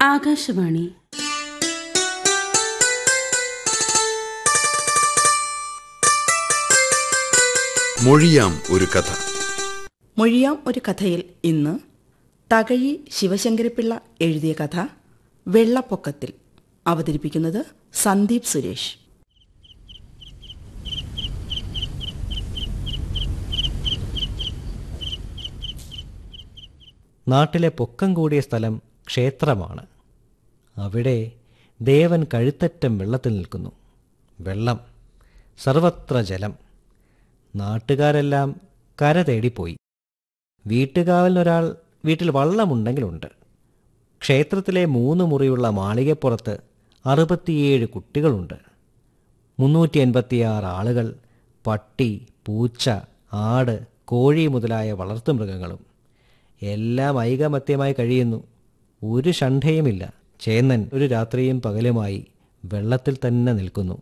ആകാശവാണി മൊഴിയാം ഒരു കഥ മൊഴിയാം ഒരു കഥയിൽ ഇന്ന് തകഴി ശിവശങ്കരപിള്ള എഴുതിയ കഥ വെള്ളപ്പൊക്കത്തിൽ അവതരിപ്പിക്കുന്നത് സന്ദീപ് സുരേഷ് നാട്ടിലെ പൊക്കം കൂടിയ സ്ഥലം ക്ഷേത്രമാണ് അവിടെ ദേവൻ കഴുത്തറ്റം വെള്ളത്തിൽ നിൽക്കുന്നു വെള്ളം സർവത്ര ജലം നാട്ടുകാരെല്ലാം കര തേടിപ്പോയി വീട്ടുകാവലിനൊരാൾ വീട്ടിൽ വള്ളമുണ്ടെങ്കിലുണ്ട് ക്ഷേത്രത്തിലെ മൂന്ന് മുറിയുള്ള മാളികപ്പുറത്ത് അറുപത്തിയേഴ് കുട്ടികളുണ്ട് മുന്നൂറ്റി എൺപത്തിയാറ് ആളുകൾ പട്ടി പൂച്ച ആട് കോഴി മുതലായ വളർത്തുമൃഗങ്ങളും എല്ലാം ഐകമത്യമായി കഴിയുന്നു ഒരു ഷണ്ഠയുമില്ല ചേന്നൻ ഒരു രാത്രിയും പകലുമായി വെള്ളത്തിൽ തന്നെ നിൽക്കുന്നു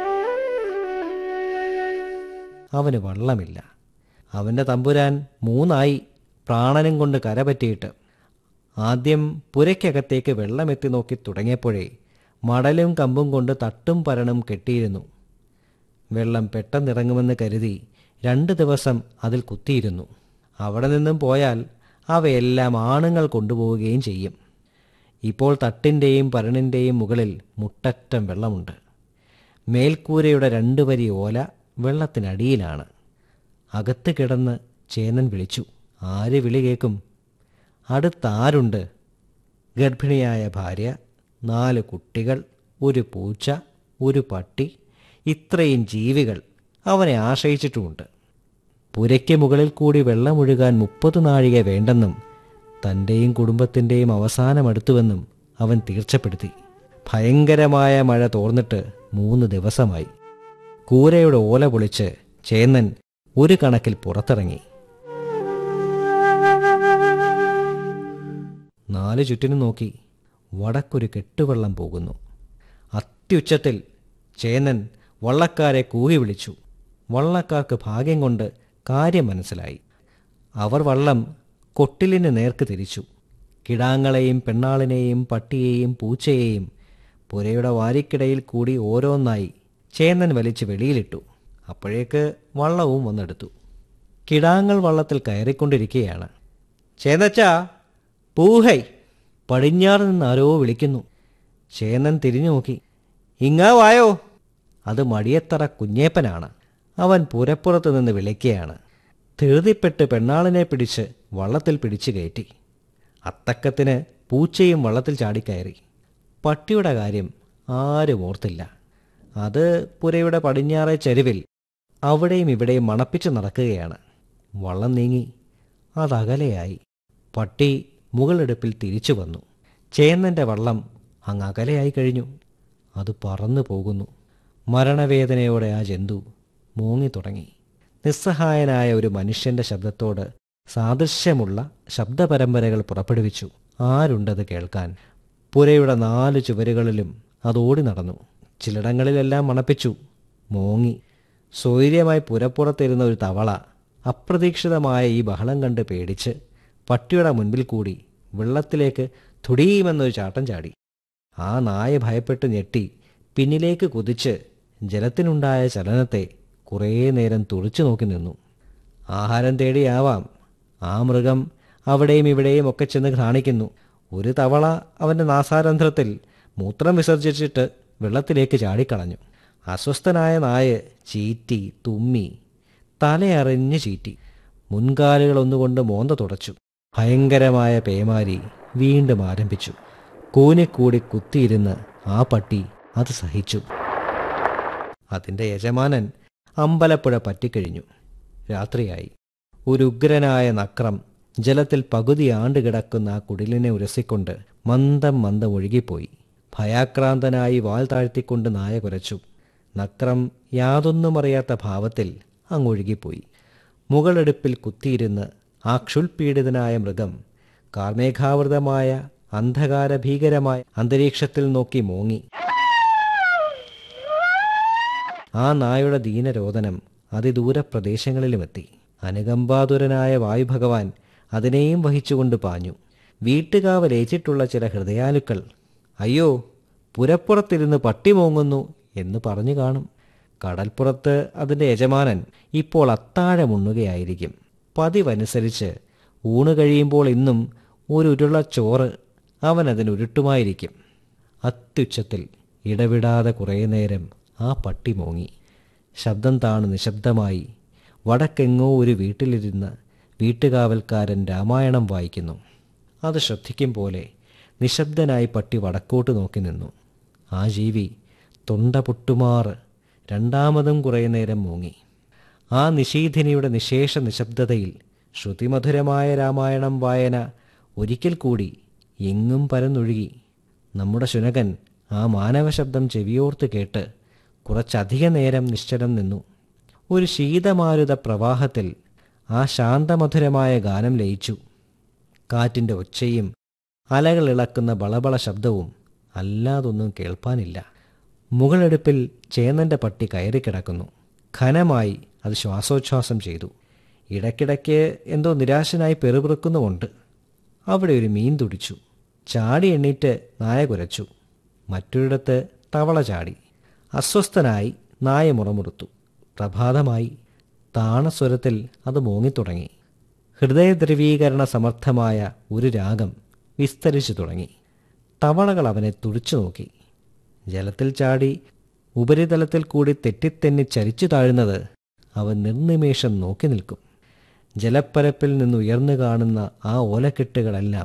അവന് വള്ളമില്ല അവൻ്റെ തമ്പുരാൻ മൂന്നായി പ്രാണനും കൊണ്ട് കരപറ്റിയിട്ട് ആദ്യം പുരയ്ക്കകത്തേക്ക് വെള്ളമെത്തി നോക്കി തുടങ്ങിയപ്പോഴേ മടലും കമ്പും കൊണ്ട് തട്ടും പരണും കെട്ടിയിരുന്നു വെള്ളം പെട്ടെന്നിറങ്ങുമെന്ന് കരുതി രണ്ട് ദിവസം അതിൽ കുത്തിയിരുന്നു അവിടെ നിന്നും പോയാൽ അവയെല്ലാം ആണുങ്ങൾ കൊണ്ടുപോവുകയും ചെയ്യും ഇപ്പോൾ തട്ടിൻ്റെയും പരണിൻ്റെയും മുകളിൽ മുട്ടറ്റം വെള്ളമുണ്ട് മേൽക്കൂരയുടെ രണ്ട് വരി ഓല വെള്ളത്തിനടിയിലാണ് അകത്ത് കിടന്ന് ചേന്നൻ വിളിച്ചു ആര് വിളി കേൾക്കും അടുത്താരുണ്ട് ഗർഭിണിയായ ഭാര്യ നാല് കുട്ടികൾ ഒരു പൂച്ച ഒരു പട്ടി ഇത്രയും ജീവികൾ അവനെ ആശ്രയിച്ചിട്ടുമുണ്ട് പുരയ്ക്ക് മുകളിൽ കൂടി വെള്ളമൊഴുകാൻ മുപ്പത് നാഴിക വേണ്ടെന്നും തൻ്റെയും കുടുംബത്തിൻ്റെയും അവസാനം അടുത്തുവെന്നും അവൻ തീർച്ചപ്പെടുത്തി ഭയങ്കരമായ മഴ തോർന്നിട്ട് മൂന്ന് ദിവസമായി കൂരയുടെ ഓല പൊളിച്ച് ചേന്നൻ ഒരു കണക്കിൽ പുറത്തിറങ്ങി നാല് ചുറ്റിനും നോക്കി വടക്കൊരു കെട്ടുവെള്ളം പോകുന്നു അത്യുച്ചത്തിൽ ചേന്നൻ വള്ളക്കാരെ കൂകി വിളിച്ചു വള്ളക്കാർക്ക് ഭാഗ്യം കൊണ്ട് കാര്യം മനസ്സിലായി അവർ വള്ളം കൊട്ടിലിന് നേർക്ക് തിരിച്ചു കിടാങ്ങളെയും പെണ്ണാളിനെയും പട്ടിയെയും പൂച്ചയെയും പുരയുടെ വാരിക്കിടയിൽ കൂടി ഓരോന്നായി ചേന്നൻ വലിച്ച് വെളിയിലിട്ടു അപ്പോഴേക്ക് വള്ളവും വന്നെടുത്തു കിടാങ്ങൾ വള്ളത്തിൽ കയറിക്കൊണ്ടിരിക്കുകയാണ് ചേന്നച്ചാ പൂഹൈ പടിഞ്ഞാറ് നിന്ന് ആരോ വിളിക്കുന്നു ചേന്നൻ തിരിഞ്ഞു നോക്കി ഇങ്ങാ വായോ അത് മടിയത്തറ കുഞ്ഞേപ്പനാണ് അവൻ പുരപ്പുറത്ത് നിന്ന് വിളിക്കുകയാണ് ധൃതിപ്പെട്ട് പെണ്ണാളിനെ പിടിച്ച് വള്ളത്തിൽ പിടിച്ചു കയറ്റി അത്തക്കത്തിന് പൂച്ചയും വള്ളത്തിൽ ചാടിക്കയറി പട്ടിയുടെ കാര്യം ആരും ഓർത്തില്ല അത് പുരയുടെ പടിഞ്ഞാറേ ചരിവിൽ അവിടെയും ഇവിടെയും മണപ്പിച്ച് നടക്കുകയാണ് വള്ളം നീങ്ങി അതകലെയായി പട്ടി മുകളെടുപ്പിൽ തിരിച്ചു വന്നു ചേന്നൻ്റെ വള്ളം അങ്ങ് അകലെയായി കഴിഞ്ഞു അത് പറന്നു പോകുന്നു മരണവേദനയോടെ ആ ജന്തു മൂങ്ങി തുടങ്ങി നിസ്സഹായനായ ഒരു മനുഷ്യന്റെ ശബ്ദത്തോട് സാദൃശ്യമുള്ള ശബ്ദപരമ്പരകൾ പുറപ്പെടുവിച്ചു ആരുണ്ടത് കേൾക്കാൻ പുരയുടെ നാല് ചുവരുകളിലും അത് ഓടി നടന്നു ചിലടങ്ങളിലെല്ലാം മണപ്പിച്ചു മോങ്ങി സ്വൈര്യമായി പുരപ്പുറത്തിരുന്ന ഒരു തവള അപ്രതീക്ഷിതമായ ഈ ബഹളം കണ്ട് പേടിച്ച് പട്ടിയുടെ മുൻപിൽ കൂടി വെള്ളത്തിലേക്ക് തുടിയുമെന്നൊരു ചാട്ടം ചാടി ആ നായ ഭയപ്പെട്ട് ഞെട്ടി പിന്നിലേക്ക് കുതിച്ച് ജലത്തിനുണ്ടായ ചലനത്തെ കുറേ നേരം തുറിച്ചു നോക്കി നിന്നു ആഹാരം തേടിയാവാം ആ മൃഗം അവിടെയും ഇവിടെയും ഒക്കെ ചെന്ന് കാണിക്കുന്നു ഒരു തവള അവൻ്റെ നാസാരന്ധ്രത്തിൽ മൂത്രം വിസർജിച്ചിട്ട് വെള്ളത്തിലേക്ക് ചാടിക്കളഞ്ഞു അസ്വസ്ഥനായ നായ ചീറ്റി തുമ്മി തലയറിഞ്ഞ് ചീറ്റി മുൻകാലുകൾ ഒന്നുകൊണ്ട് മോന്ത തുടച്ചു ഭയങ്കരമായ പേമാരി വീണ്ടും ആരംഭിച്ചു കൂനിക്കൂടി കുത്തിയിരുന്ന് ആ പട്ടി അത് സഹിച്ചു അതിൻ്റെ യജമാനൻ അമ്പലപ്പുഴ പറ്റിക്കഴിഞ്ഞു രാത്രിയായി ഒരു ഉഗ്രനായ നക്രം ജലത്തിൽ പകുതി ആണ്ടുകിടക്കുന്ന ആ കുടിലിനെ ഉരസിക്കൊണ്ട് മന്ദം മന്ദം ഒഴുകിപ്പോയി ഭയാക്രാന്തനായി വാൽ താഴ്ത്തിക്കൊണ്ട് നായ കുരച്ചു നക്രം യാതൊന്നും അറിയാത്ത ഭാവത്തിൽ അങ്ങൊഴുകിപ്പോയി മുകളെടുപ്പിൽ കുത്തിയിരുന്ന് ആ ക്ഷുൽപീഡിതനായ മൃഗം കാർമേഘാവൃതമായ അന്ധകാരഭീകരമായ അന്തരീക്ഷത്തിൽ നോക്കി മോങ്ങി ആ നായുടെ ദീനരോദനം അതിദൂര പ്രദേശങ്ങളിലുമെത്തി അനുകമ്പാതുരനായ വായുഭഗവാൻ അതിനെയും വഹിച്ചുകൊണ്ട് പാഞ്ഞു വീട്ടുകാവലേച്ചിട്ടുള്ള ചില ഹൃദയാലുക്കൾ അയ്യോ പുരപ്പുറത്തിരുന്ന് പട്ടി മോങ്ങുന്നു എന്ന് പറഞ്ഞു കാണും കടൽപ്പുറത്ത് അതിൻ്റെ യജമാനൻ ഇപ്പോൾ അത്താഴമുണ്ണുകയായിരിക്കും പതിവനുസരിച്ച് ഊണ് കഴിയുമ്പോൾ ഇന്നും ഒരു ഉരുള ചോറ് അവൻ അതിനുരുട്ടുമായിരിക്കും അത്യുച്ചത്തിൽ ഇടവിടാതെ കുറേ നേരം ആ പട്ടി മോങ്ങി ശബ്ദം താണ് നിശബ്ദമായി വടക്കെങ്ങോ ഒരു വീട്ടിലിരുന്ന് വീട്ടുകാവൽക്കാരൻ രാമായണം വായിക്കുന്നു അത് ശ്രദ്ധിക്കും പോലെ നിശബ്ദനായി പട്ടി വടക്കോട്ട് നോക്കി നിന്നു ആ ജീവി തൊണ്ട പൊട്ടുമാറ് രണ്ടാമതും കുറേ നേരം മൂങ്ങി ആ നിശീഥിനിയുടെ നിശേഷ നിശബ്ദതയിൽ ശ്രുതിമധുരമായ രാമായണം വായന ഒരിക്കൽ കൂടി എങ്ങും പരന്നൊഴുകി നമ്മുടെ ശുനകൻ ആ മാനവ ശബ്ദം ചെവിയോർത്ത് കേട്ട് കുറച്ചധിക നേരം നിശ്ചലം നിന്നു ഒരു ശീതമാരുത പ്രവാഹത്തിൽ ആ ശാന്തമധുരമായ ഗാനം ലയിച്ചു കാറ്റിൻ്റെ ഒച്ചയും അലകൾ ഇളക്കുന്ന ബളബള ശബ്ദവും അല്ലാതൊന്നും കേൾപ്പാനില്ല മുകളെടുപ്പിൽ ചേന്നൻ്റെ പട്ടി കയറിക്കിടക്കുന്നു ഘനമായി അത് ശ്വാസോച്ഛ്വാസം ചെയ്തു ഇടയ്ക്കിടയ്ക്ക് എന്തോ നിരാശനായി പെറുപിറുക്കുന്നുമുണ്ട് അവിടെ ഒരു മീൻ തുടിച്ചു ചാടി എണ്ണീറ്റ് നായ കുരച്ചു മറ്റൊരിടത്ത് തവള ചാടി അസ്വസ്ഥനായി നായ മുറമുറുത്തു പ്രഭാതമായി താണസ്വരത്തിൽ അത് മോങ്ങിത്തുടങ്ങി ഹൃദയദ്രവീകരണ സമർത്ഥമായ ഒരു രാഗം വിസ്തരിച്ചു തുടങ്ങി തവളകൾ അവനെ തുടിച്ചു നോക്കി ജലത്തിൽ ചാടി ഉപരിതലത്തിൽ കൂടി തെറ്റിത്തെന്നി ചരിച്ചു താഴുന്നത് അവൻ നിർനിമേഷം നോക്കി നിൽക്കും ജലപ്പരപ്പിൽ നിന്ന് ഉയർന്നു കാണുന്ന ആ ഓലക്കെട്ടുകളെല്ലാം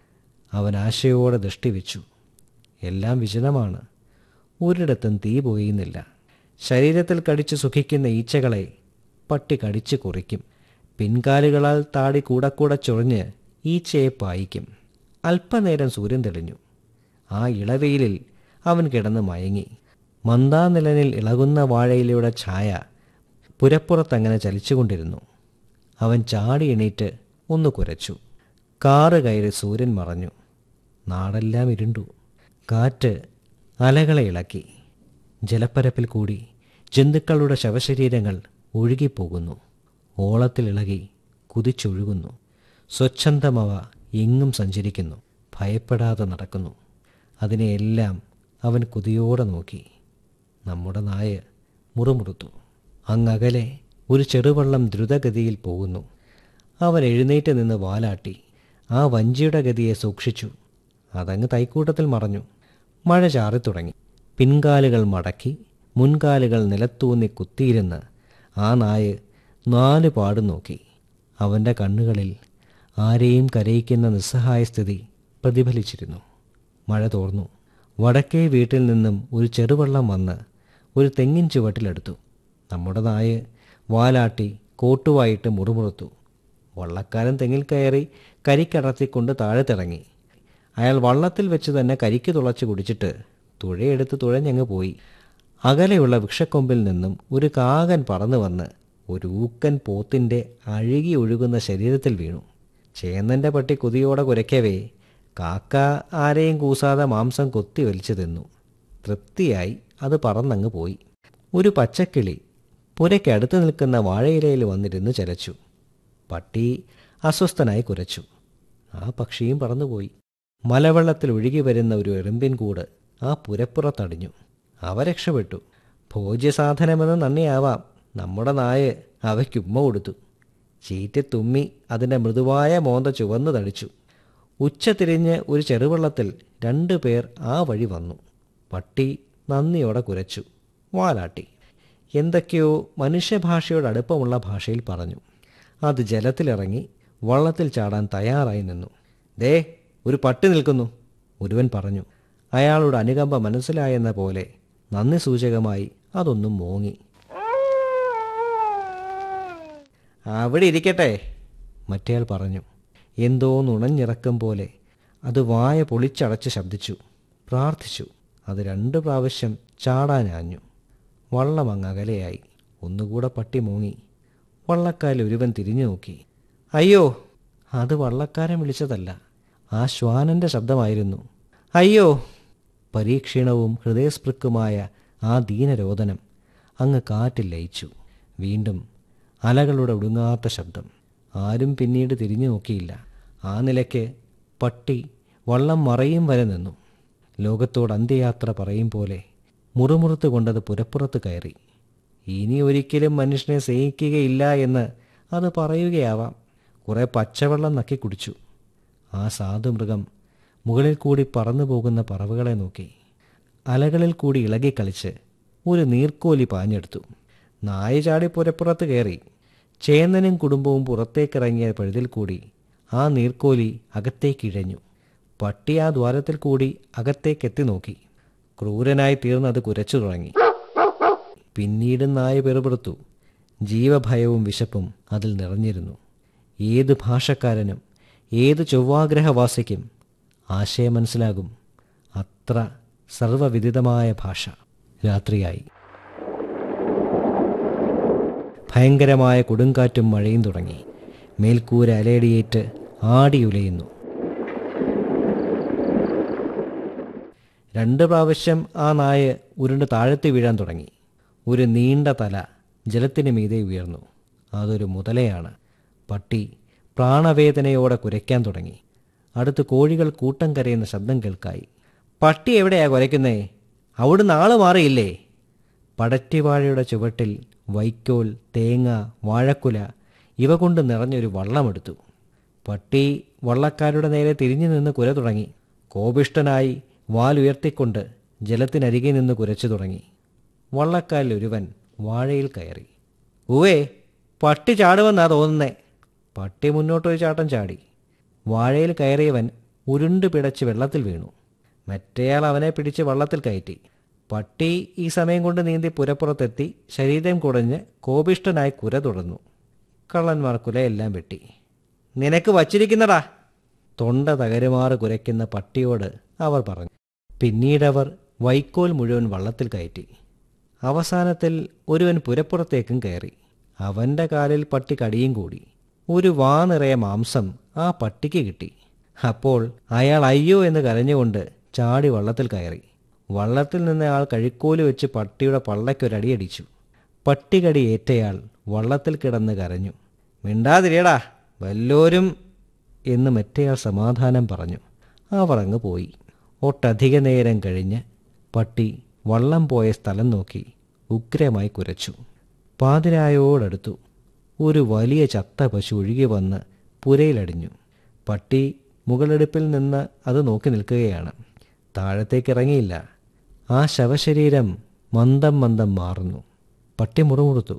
അവൻ ആശയോടെ ദൃഷ്ടിവെച്ചു എല്ലാം വിജനമാണ് ഒരിടത്തും തീ പോയുന്നില്ല ശരീരത്തിൽ കടിച്ചു സുഖിക്കുന്ന ഈച്ചകളെ പട്ടി കടിച്ചു കുറിക്കും പിൻകാലുകളാൽ താടി കൂടെ കൂടെ ചൊറിഞ്ഞ് ഈച്ചയെ പായിക്കും അല്പനേരം സൂര്യൻ തെളിഞ്ഞു ആ ഇളവെയിലിൽ അവൻ കിടന്ന് മയങ്ങി മന്ദാനിലനിൽ ഇളകുന്ന വാഴയിലയുടെ ഛായ പുരപ്പുറത്തങ്ങനെ ചലിച്ചുകൊണ്ടിരുന്നു അവൻ ചാടി എണീറ്റ് ഒന്ന് കുരച്ചു കാറ് കയറി സൂര്യൻ മറഞ്ഞു നാടെല്ലാം ഇരുണ്ടു കാറ്റ് അലകളെ ഇളക്കി ജലപ്പരപ്പിൽ കൂടി ജന്തുക്കളുടെ ശവശരീരങ്ങൾ ഒഴുകിപ്പോകുന്നു ഓളത്തിലിളകി കുതിച്ചൊഴുകുന്നു സ്വച്ഛന്തമവ എങ്ങും സഞ്ചരിക്കുന്നു ഭയപ്പെടാതെ നടക്കുന്നു അതിനെയെല്ലാം അവൻ കുതിയോടെ നോക്കി നമ്മുടെ നായ മുറുമുറുത്തു അങ്ങകലെ ഒരു ചെറുവള്ളം ദ്രുതഗതിയിൽ പോകുന്നു അവൻ എഴുന്നേറ്റ് നിന്ന് വാലാട്ടി ആ വഞ്ചിയുടെ ഗതിയെ സൂക്ഷിച്ചു അതങ്ങ് തൈക്കൂട്ടത്തിൽ മറഞ്ഞു മഴ ചാറിത്തുടങ്ങി പിൻകാലുകൾ മടക്കി മുൻകാലുകൾ നിലത്തൂന്നി കുത്തിയിരുന്ന് ആ നായ നാല് പാടും നോക്കി അവൻ്റെ കണ്ണുകളിൽ ആരെയും കരയിക്കുന്ന നിസ്സഹായ സ്ഥിതി പ്രതിഫലിച്ചിരുന്നു മഴ തോർന്നു വടക്കേ വീട്ടിൽ നിന്നും ഒരു ചെറുവള്ളം വന്ന് ഒരു തെങ്ങിൻ ചുവട്ടിലെടുത്തു നമ്മുടെ നായ വാലാട്ടി കോട്ടുവായിട്ട് മുറുമുറുത്തു വള്ളക്കാരൻ തെങ്ങിൽ കയറി കരിക്കടർത്തിക്കൊണ്ട് താഴെ തിറങ്ങി അയാൾ വള്ളത്തിൽ വെച്ച് തന്നെ കരിക്ക് തുളച്ച് കുടിച്ചിട്ട് തുഴയെടുത്ത് തുഴഞ്ഞങ്ങ് പോയി അകലെയുള്ള വൃക്ഷക്കൊമ്പിൽ നിന്നും ഒരു കാകൻ പറന്നു വന്ന് ഒരു ഊക്കൻ പോത്തിൻ്റെ അഴുകി ഒഴുകുന്ന ശരീരത്തിൽ വീണു ചേന്നൻ്റെ പട്ടി കുതിയോടെ കുരയ്ക്കവേ കാക്ക ആരെയും കൂസാതെ മാംസം കൊത്തി വലിച്ചു തിന്നു തൃപ്തിയായി അത് പറന്നങ്ങ് പോയി ഒരു പച്ചക്കിളി പുരയ്ക്കടുത്ത് നിൽക്കുന്ന വാഴയിലയിൽ വന്നിരുന്ന് ചലച്ചു പട്ടി അസ്വസ്ഥനായി കുരച്ചു ആ പക്ഷിയും പറന്നുപോയി മലവെള്ളത്തിൽ ഒഴുകി വരുന്ന ഒരു എറുമ്പിൻ കൂട് ആ പുരപ്പുറത്തടിഞ്ഞു അവ രക്ഷപ്പെട്ടു ഭോജ്യസാധനമെന്ന് നന്ദിയാവാം നമ്മുടെ നായ അവയ്ക്കുമ്മ കൊടുത്തു ചീറ്റി തുമ്മി അതിൻ്റെ മൃദുവായ മോന്ത ചുവന്നു തടിച്ചു ഉച്ച തിരിഞ്ഞ് ഒരു ചെറുവള്ളത്തിൽ രണ്ടു പേർ ആ വഴി വന്നു പട്ടി നന്ദിയോടെ കുരച്ചു വാലാട്ടി എന്തൊക്കെയോ മനുഷ്യഭാഷയോട് അടുപ്പമുള്ള ഭാഷയിൽ പറഞ്ഞു അത് ജലത്തിലിറങ്ങി വള്ളത്തിൽ ചാടാൻ തയ്യാറായി നിന്നു ദേ ഒരു പട്ടി നിൽക്കുന്നു ഒരുവൻ പറഞ്ഞു അയാളുടെ അനുകമ്പ മനസ്സിലായെന്ന പോലെ നന്ദി സൂചകമായി അതൊന്നും മോങ്ങി അവിടെ ഇരിക്കട്ടെ മറ്റേയാൾ പറഞ്ഞു എന്തോ നുണഞ്ഞിറക്കം പോലെ അത് വായ പൊളിച്ചടച്ച് ശബ്ദിച്ചു പ്രാർത്ഥിച്ചു അത് രണ്ട് പ്രാവശ്യം ചാടാനാഞ്ഞു വള്ളം അങ്ങ് അകലെയായി ഒന്നുകൂടെ പട്ടി മൂങ്ങി വള്ളക്കാരിൽ ഒരുവൻ തിരിഞ്ഞു നോക്കി അയ്യോ അത് വള്ളക്കാരൻ വിളിച്ചതല്ല ആ ശ്വാനന്റെ ശബ്ദമായിരുന്നു അയ്യോ പരീക്ഷീണവും ഹൃദയസ്പൃക്കുമായ ആ ദീനരോദനം അങ്ങ് കാറ്റിൽ ലയിച്ചു വീണ്ടും അലകളുടെ ഒടുങ്ങാത്ത ശബ്ദം ആരും പിന്നീട് തിരിഞ്ഞു നോക്കിയില്ല ആ നിലയ്ക്ക് പട്ടി വള്ളം മറയും വരെ നിന്നു ലോകത്തോട് അന്ത്യയാത്ര പറയും പോലെ മുറുമുറുത്ത് കൊണ്ടത് പുരപ്പുറത്ത് കയറി ഇനി ഒരിക്കലും മനുഷ്യനെ സ്നേഹിക്കുകയില്ല എന്ന് അത് പറയുകയാവാം കുറെ പച്ചവെള്ളം നക്കി കുടിച്ചു ആ സാധുമൃഗം മുകളിൽ കൂടി പറന്നു പോകുന്ന പറവുകളെ നോക്കി അലകളിൽ കൂടി ഇളകിക്കളിച്ച് ഒരു നീർക്കോലി പാഞ്ഞെടുത്തു നായ ചാടി പുരപ്പുറത്ത് കയറി ചേന്നനും കുടുംബവും പുറത്തേക്കിറങ്ങിയ പഴുതിൽ കൂടി ആ നീർക്കോലി അകത്തേക്കിഴഞ്ഞു പട്ടി ആ ദ്വാരത്തിൽ കൂടി അകത്തേക്കെത്തി നോക്കി ക്രൂരനായി തീർന്നത് കുരച്ചു തുടങ്ങി പിന്നീട് നായ പെറുപെറുത്തു ജീവഭയവും വിശപ്പും അതിൽ നിറഞ്ഞിരുന്നു ഏത് ഭാഷക്കാരനും ഏത് ചൊവ്വാഗ്രഹവാസിക്കും ആശയം മനസ്സിലാകും അത്ര സർവവിദിതമായ ഭാഷ രാത്രിയായി ഭയങ്കരമായ കൊടുങ്കാറ്റും മഴയും തുടങ്ങി മേൽക്കൂര അലയടിയേറ്റ് ആടിയുലയുന്നു രണ്ട് പ്രാവശ്യം ആ നായ ഉരുണ്ട് താഴത്ത് വീഴാൻ തുടങ്ങി ഒരു നീണ്ട തല ജലത്തിന് മീതെ ഉയർന്നു അതൊരു മുതലയാണ് പട്ടി പ്രാണവേദനയോടെ കുരയ്ക്കാൻ തുടങ്ങി അടുത്ത് കോഴികൾ കൂട്ടം കരയുന്ന ശബ്ദം കേൾക്കായി പട്ടി എവിടെയാ കുരയ്ക്കുന്നേ അവിടുന്ന് ആള് മാറിയില്ലേ പടറ്റിവാഴയുടെ ചുവട്ടിൽ വൈക്കോൽ തേങ്ങ വാഴക്കുല ഇവ കൊണ്ട് നിറഞ്ഞൊരു വള്ളമെടുത്തു പട്ടി വള്ളക്കാരുടെ നേരെ തിരിഞ്ഞു നിന്ന് കുര തുടങ്ങി കോപിഷ്ടനായി വാലുയർത്തിക്കൊണ്ട് ജലത്തിനരികെ നിന്ന് കുരച്ചു തുടങ്ങി വള്ളക്കാരിൽ ഒരുവൻ വാഴയിൽ കയറി ഉവേ പട്ടി ചാടുമെന്നാ തോന്നുന്നേ പട്ടി മുന്നോട്ടൊരു ചാട്ടം ചാടി വാഴയിൽ കയറിയവൻ ഉരുണ്ട് പിടച്ച് വെള്ളത്തിൽ വീണു മറ്റേയാൾ അവനെ പിടിച്ച് വള്ളത്തിൽ കയറ്റി പട്ടി ഈ സമയം കൊണ്ട് നീന്തി പുരപ്പുറത്തെത്തി ശരീരം കുടഞ്ഞ് കോപിഷ്ടനായി കുര തുടർന്നു കള്ളന്മാർ കുലയെല്ലാം വെട്ടി നിനക്ക് വച്ചിരിക്കുന്നടാ തൊണ്ട തകരുമാറ് കുരയ്ക്കുന്ന പട്ടിയോട് അവർ പറഞ്ഞു പിന്നീടവർ വൈക്കോൽ മുഴുവൻ വള്ളത്തിൽ കയറ്റി അവസാനത്തിൽ ഒരുവൻ പുരപ്പുറത്തേക്കും കയറി അവന്റെ കാലിൽ പട്ടി കടിയും കൂടി ഒരു വാ നിറയെ മാംസം ആ പട്ടിക്ക് കിട്ടി അപ്പോൾ അയാൾ അയ്യോ എന്ന് കരഞ്ഞുകൊണ്ട് ചാടി വള്ളത്തിൽ കയറി വള്ളത്തിൽ നിന്ന് ആൾ കഴിക്കോല് വെച്ച് പട്ടിയുടെ പള്ളയ്ക്കൊരടിയടിച്ചു പട്ടികടി ഏറ്റയാൾ വള്ളത്തിൽ കിടന്ന് കരഞ്ഞു മിണ്ടാതിരിയടാ വല്ലോരും എന്ന് മറ്റേയാൾ സമാധാനം പറഞ്ഞു അവർ അങ്ങ് പോയി ഒട്ടധിക നേരം കഴിഞ്ഞ് പട്ടി വള്ളം പോയ സ്ഥലം നോക്കി ഉഗ്രമായി കുരച്ചു പാതിരായോടടുത്തു ഒരു വലിയ ചത്ത പശു ഒഴുകി വന്ന് പുരയിലടിഞ്ഞു പട്ടി മുകളെടുപ്പിൽ നിന്ന് അത് നോക്കി നിൽക്കുകയാണ് താഴത്തേക്ക് ഇറങ്ങിയില്ല ആ ശവശരീരം മന്ദം മന്ദം മാറുന്നു പട്ടി മുറുമുറുത്തു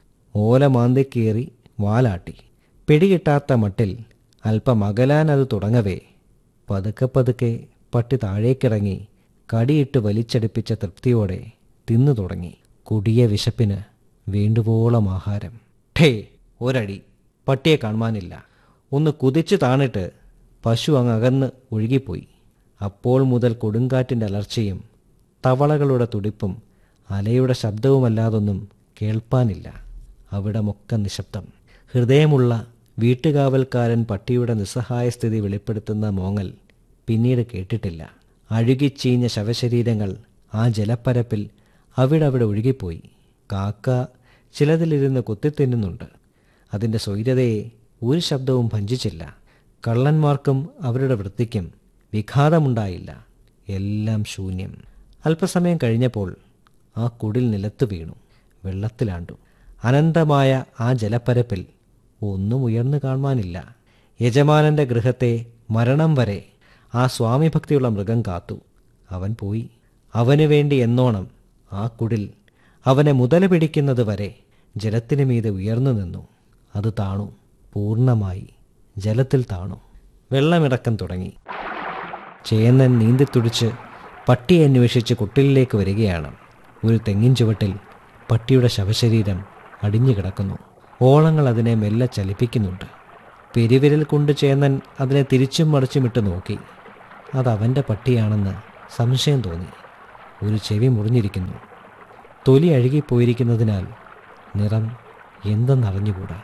ഓല മാന്തിക്കേറി വാലാട്ടി പിടികിട്ടാത്ത മട്ടിൽ അല്പം അകലാൻ അത് തുടങ്ങവേ പതുക്കെ പതുക്കെ പട്ടി താഴേക്കിറങ്ങി കടിയിട്ട് വലിച്ചടുപ്പിച്ച തൃപ്തിയോടെ തിന്നു തുടങ്ങി കൊടിയ വിശപ്പിന് വേണ്ടുവോളം ആഹാരം ഠേ ഒരടി പട്ടിയെ കാണുവാനില്ല ഒന്ന് കുതിച്ചു താണിട്ട് പശു അങ്ങ് അകന്ന് ഒഴുകിപ്പോയി അപ്പോൾ മുതൽ കൊടുങ്കാറ്റിൻ്റെ അലർച്ചയും തവളകളുടെ തുടിപ്പും അലയുടെ ശബ്ദവുമല്ലാതൊന്നും കേൾപ്പാനില്ല അവിടമൊക്കെ നിശബ്ദം ഹൃദയമുള്ള വീട്ടുകാവൽക്കാരൻ പട്ടിയുടെ നിസ്സഹായ സ്ഥിതി വെളിപ്പെടുത്തുന്ന മോങ്ങൽ പിന്നീട് കേട്ടിട്ടില്ല അഴുകിച്ചീഞ്ഞ ശവശരീരങ്ങൾ ആ ജലപ്പരപ്പിൽ അവിടവിടെ ഒഴുകിപ്പോയി കാക്ക ചിലതിലിരുന്ന് കുത്തിത്തിന്നുന്നുണ്ട് അതിൻ്റെ സ്വൈര്യതയെ ഒരു ശബ്ദവും ഭഞ്ചിച്ചില്ല കള്ളന്മാർക്കും അവരുടെ വൃത്തിക്കും വിഘാതമുണ്ടായില്ല എല്ലാം ശൂന്യം അല്പസമയം കഴിഞ്ഞപ്പോൾ ആ കുടിൽ നിലത്ത് വീണു വെള്ളത്തിലാണ്ടു അനന്തമായ ആ ജലപ്പരപ്പിൽ ഒന്നും ഉയർന്നു കാണുവാനില്ല യജമാനന്റെ ഗൃഹത്തെ മരണം വരെ ആ സ്വാമിഭക്തിയുള്ള മൃഗം കാത്തു അവൻ പോയി അവനു വേണ്ടി എന്നോണം ആ കുടിൽ അവനെ മുതല പിടിക്കുന്നത് വരെ ജലത്തിനു മീതെ ഉയർന്നു നിന്നു അത് താണു പൂർണ്ണമായി ജലത്തിൽ താണു വെള്ളമിടക്കം തുടങ്ങി ചേന്നൻ നീന്തിത്തുടിച്ച് പട്ടിയെ അന്വേഷിച്ച് കുട്ടിലിലേക്ക് വരികയാണ് ഒരു തെങ്ങിൻ ചുവട്ടിൽ പട്ടിയുടെ ശവശരീരം അടിഞ്ഞു കിടക്കുന്നു ഓളങ്ങൾ അതിനെ മെല്ലെ ചലിപ്പിക്കുന്നുണ്ട് പെരുവിരൽ കൊണ്ട് ചേന്നൻ അതിനെ തിരിച്ചും മറിച്ചുമിട്ട് നോക്കി അത് അവൻ്റെ പട്ടിയാണെന്ന് സംശയം തോന്നി ഒരു ചെവി മുറിഞ്ഞിരിക്കുന്നു തൊലി അഴുകിപ്പോയിരിക്കുന്നതിനാൽ നിറം എന്തെന്നറിഞ്ഞുകൂടാ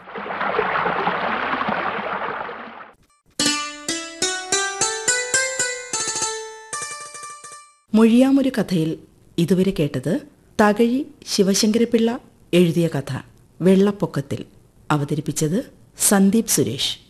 മൊഴിയാമൊരു കഥയിൽ ഇതുവരെ കേട്ടത് തകഴി ശിവശങ്കരപിള്ള എഴുതിയ കഥ വെള്ളപ്പൊക്കത്തിൽ അവതരിപ്പിച്ചത് സന്ദീപ് സുരേഷ്